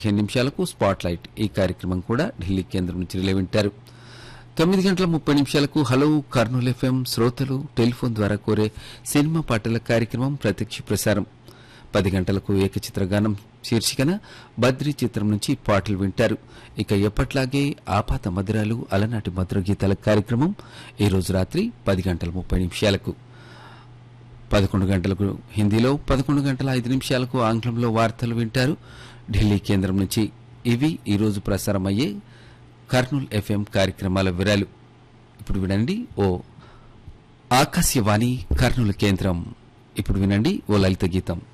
పదిహేను నిమిషాలకు spot light ఈ కార్యక్రమం కూడా ఢిల్లీ కేంద్రం నుంచి రిలే వింటారు తొమ్మిది గంటల ముప్పై నిమిషాలకు హలో కర్నూలు ఎఫ్ఎం శ్రోతలు టెలిఫోన్ ద్వారా కోరే సినిమా పాటల కార్యక్రమం ప్రత్యక్ష ప్రసారం పది గంటలకు ఏకచిత్ర గానం శీర్షికన బద్రి చిత్రం నుంచి పాటలు వింటారు ఇక ఎప్పట్లాగే ఆపాత మధురాలు అలనాటి మధుర గీతాల కార్యక్రమం ఈ రోజు రాత్రి పది గంటల ముప్పై నిమిషాలకు పదకొండు గంటలకు హిందీలో పదకొండు గంటల ఐదు నిమిషాలకు ఆంగ్లంలో వార్తలు వింటారు ఢిల్లీ కేంద్రం నుంచి ఇవి ఈరోజు ప్రసారమయ్యే కర్నూల్ ఎఫ్ఎం కార్యక్రమాల వివరాలు ఇప్పుడు వినండి ఓ ఆకాశవాణి కర్నూలు కేంద్రం ఇప్పుడు వినండి ఓ లలిత గీతం